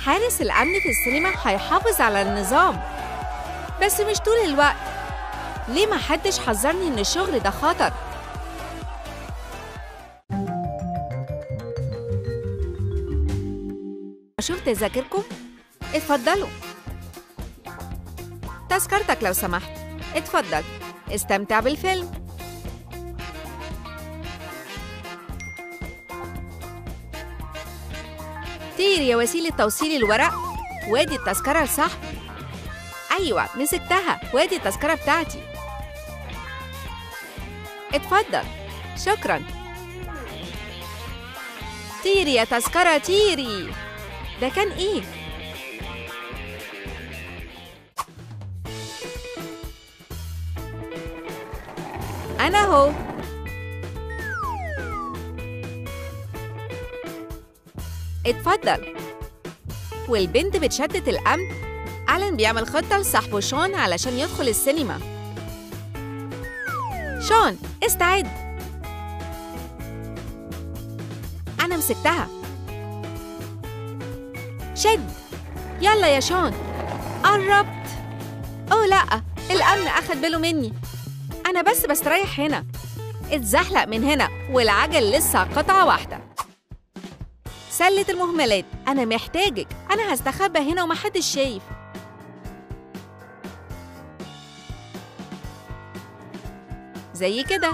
حارس الأمن في السينما هيحافظ على النظام بس مش طول الوقت ليه ما حدش حذرني إن الشغل ده خطر أشوف تذاكركم اتفضلوا تذكرتك لو سمحت اتفضل استمتع بالفيلم طير يا وسيلة توصيل الورق وادي التذكرة لصاحبي أيوة مسكتها وادي التذكرة بتاعتي اتفضل شكرا طيري يا تذكرة طيري ده كان ايه؟ أنا هو اتفضل والبنت بتشتت الأمن ألان بيعمل خطة لصاحبه شون علشان يدخل السينما شون استعد أنا مسكتها شد يلا يا شون قربت أوه لأ الأمن أخد باله مني أنا بس بستريح هنا اتزحلق من هنا والعجل لسه قطعة واحدة سلة المهملات أنا محتاجك أنا هستخبى هنا ومحدش شايف زي كده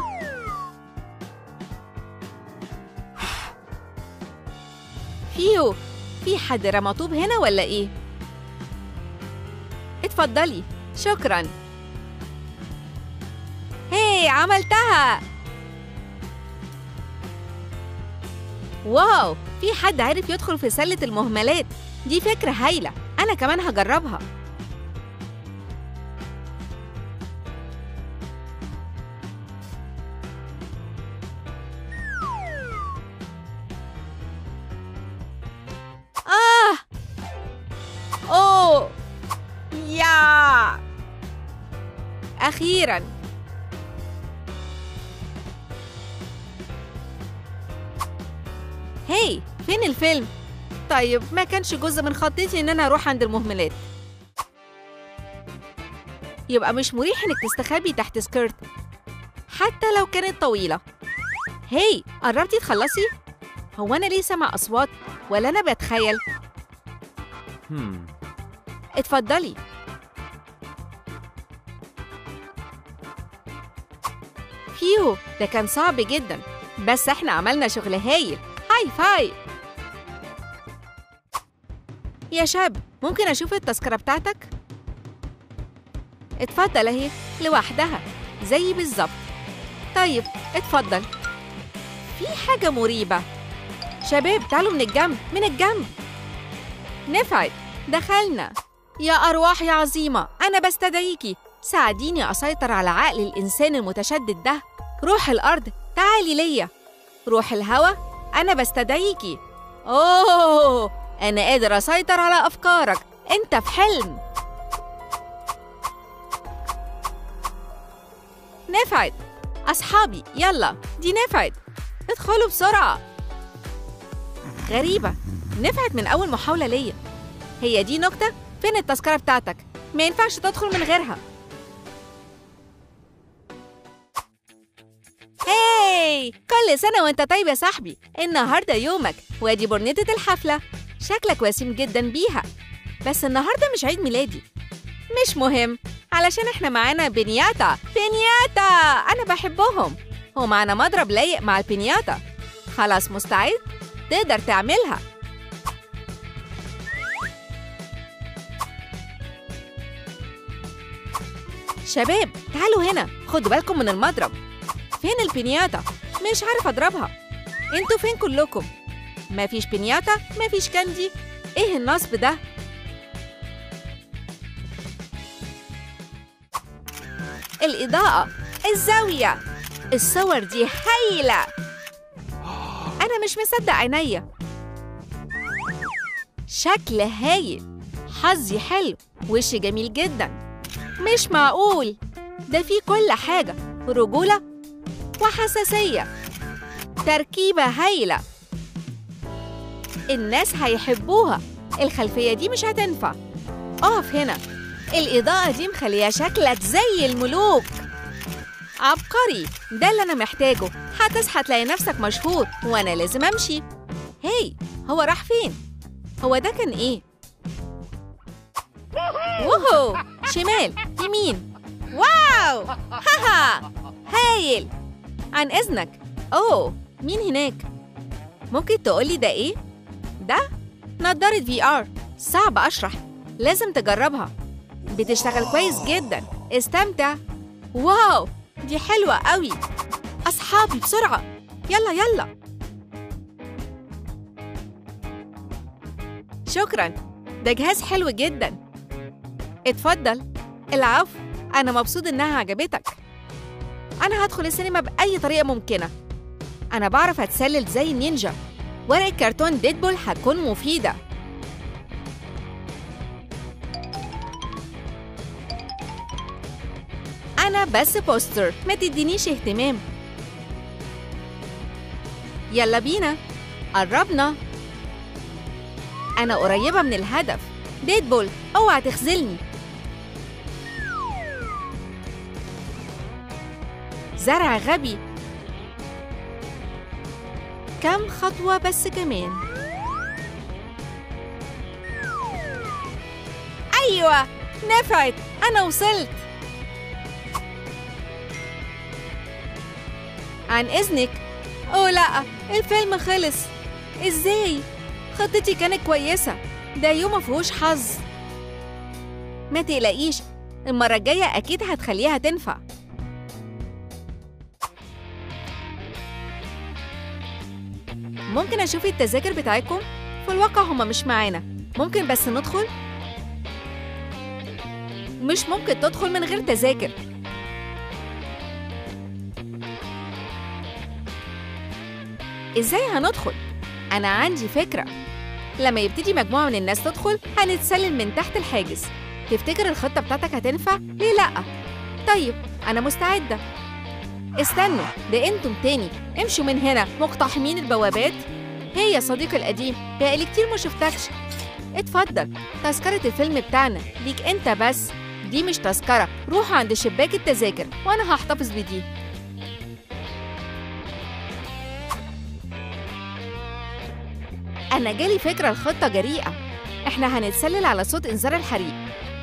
فيو في حد رمى طوب هنا ولا ايه اتفضلي شكرا هي عملتها واو في حد عرف يدخل في سلة المهملات دي فكرة هايلة أنا كمان هجربها آه أوه يا أخيراً هاي فين الفيلم؟ طيب ما كانش جزء من خطتي إن أنا أروح عند المهملات يبقى مش مريح إنك تستخبي تحت سكيرت حتى لو كانت طويلة هاي قربتي تخلصي؟ هو أنا ليه سامع أصوات ولا أنا بتخيل؟ Hmm. اتفضلي فيو ده كان صعب جدا بس احنا عملنا شغل هايل هاي فاي يا شاب ممكن اشوف التذكرة بتاعتك؟ اتفضل اهي لوحدها زي بالظبط طيب اتفضل في حاجة مريبة شباب تعالوا من الجنب من الجنب نفعت دخلنا يا أرواح يا عظيمة أنا بستدعيكي ساعديني أسيطر على عقل الإنسان المتشدد ده روح الأرض تعالي ليا روح الهوا أنا بستدعيكي أوه أنا قادر أسيطر على أفكارك أنت في حلم نفعت أصحابي يلا دي نفعت ادخلوا بسرعة غريبة نفعت من أول محاولة ليا هي دي نكتة؟ فين التذكرة بتاعتك؟ ما ينفعش تدخل من غيرها هاي كل سنة وانت طيب يا صاحبي النهاردة يومك وادي برنيتة الحفلة شكلك وسيم جدا بيها بس النهاردة مش عيد ميلادي مش مهم علشان احنا معانا بنياتا بنياتا انا بحبهم ومعانا مضرب لايق مع البنياتا خلاص مستعد تقدر تعملها شباب تعالوا هنا خدوا بالكم من المضرب فين البنياتا مش عارف اضربها انتوا فين كلكم مفيش بنياتا مفيش كاندي ايه النصب ده الإضاءة الزاوية الصور دي هايلة أنا مش مصدق عينيا شكل هايل حظي حلو وشي جميل جدا مش معقول ده فيه كل حاجة رجولة وحساسية تركيبة هايلة الناس هيحبوها الخلفية دي مش هتنفع اقف هنا الإضاءة دي مخليها شكلك زي الملوك عبقري ده اللي أنا محتاجه هتصحى تلاقي نفسك مشهور وأنا لازم أمشي هاي هو راح فين؟ هو ده كان إيه؟ ووهو شمال يمين واو هاها هايل عن إذنك أوه مين هناك؟ ممكن تقولي ده إيه؟ ده نضارة في آر صعب أشرح لازم تجربها بتشتغل كويس جدا استمتع واو دي حلوة قوي أصحابي بسرعة يلا يلا شكرا ده جهاز حلو جدا اتفضل العفو أنا مبسوط إنها عجبتك أنا هدخل السينما بأي طريقة ممكنة أنا بعرف أتسلل زي النينجا ورقة كرتون ديدبول هتكون مفيدة أنا بس بوستر ما تدينيش اهتمام يلا بينا قربنا أنا قريبة من الهدف ديدبول اوعى تخذلني زرع غبي كم خطوة بس كمان أيوة نفعت أنا وصلت عن إذنك أوه لأ الفيلم خلص إزاي؟ خطتي كانت كويسة ده يوم مفيهوش حظ ما تقلقيش المرة الجاية أكيد هتخليها تنفع ممكن أشوف التذاكر بتاعتكم؟ في الواقع هما مش معانا ممكن بس ندخل؟ مش ممكن تدخل من غير تذاكر ازاي هندخل؟ أنا عندي فكرة لما يبتدي مجموعة من الناس تدخل هنتسلل من تحت الحاجز تفتكر الخطة بتاعتك هتنفع؟ ليه لأ؟ طيب أنا مستعدة استنوا ده انتم تاني امشوا من هنا مقتحمين البوابات هي يا صديقي القديم بقالي كتير ما شفتكش اتفضل تذكرة الفيلم بتاعنا ليك انت بس دي مش تذكرة روح عند شباك التذاكر وانا هحتفظ بدي أنا جالي فكرة الخطة جريئة إحنا هنتسلل على صوت إنذار الحريق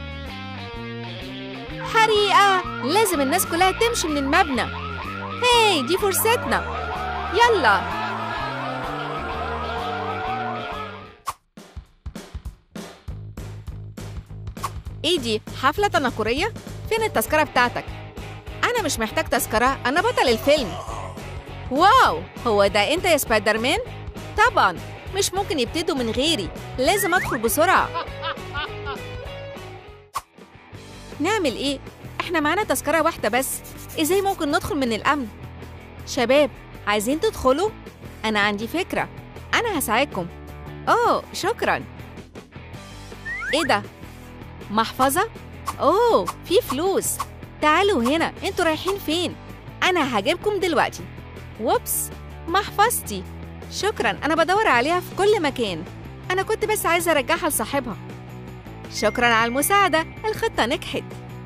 حريقة لازم الناس كلها تمشي من المبنى هاي دي فرصتنا يلا ايه دي حفلة تنكرية؟ فين التذكرة بتاعتك؟ أنا مش محتاج تذكرة أنا بطل الفيلم واو هو ده أنت يا سبايدر مان؟ طبعا مش ممكن يبتدوا من غيري لازم أدخل بسرعة نعمل إيه؟ إحنا معانا تذكرة واحدة بس إزاي ممكن ندخل من الأمن؟ شباب عايزين تدخلوا؟ أنا عندي فكرة أنا هساعدكم أوه شكرا إيه ده؟ محفظة؟ أوه في فلوس تعالوا هنا انتوا رايحين فين؟ أنا هجيبكم دلوقتي ووبس محفظتي شكرا أنا بدور عليها في كل مكان أنا كنت بس عايزة أرجعها لصاحبها شكرا على المساعدة الخطة نجحت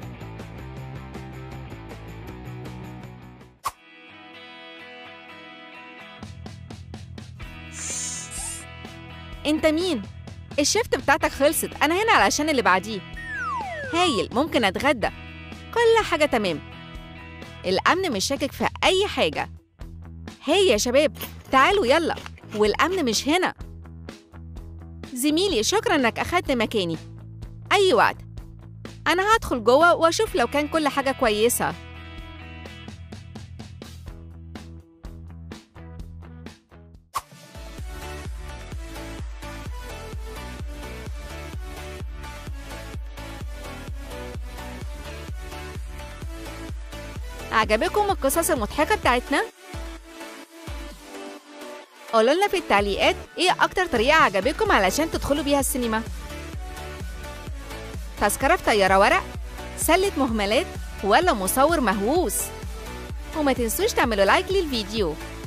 انت مين؟ الشفت بتاعتك خلصت أنا هنا علشان اللي بعديه هايل ممكن أتغدى كل حاجة تمام الأمن مش شاكك في أي حاجة هاي يا شباب تعالوا يلا والأمن مش هنا زميلي شكرا إنك أخدت مكاني أي وقت أنا هدخل جوه وأشوف لو كان كل حاجة كويسة عجبكم القصص المضحكة بتاعتنا؟ قولوا لنا في التعليقات ايه أكتر طريقة عجبتكم علشان تدخلوا بيها السينما تذكرة في طيارة ورق سلة مهملات ولا مصور مهووس وما تنسوش تعملوا لايك للفيديو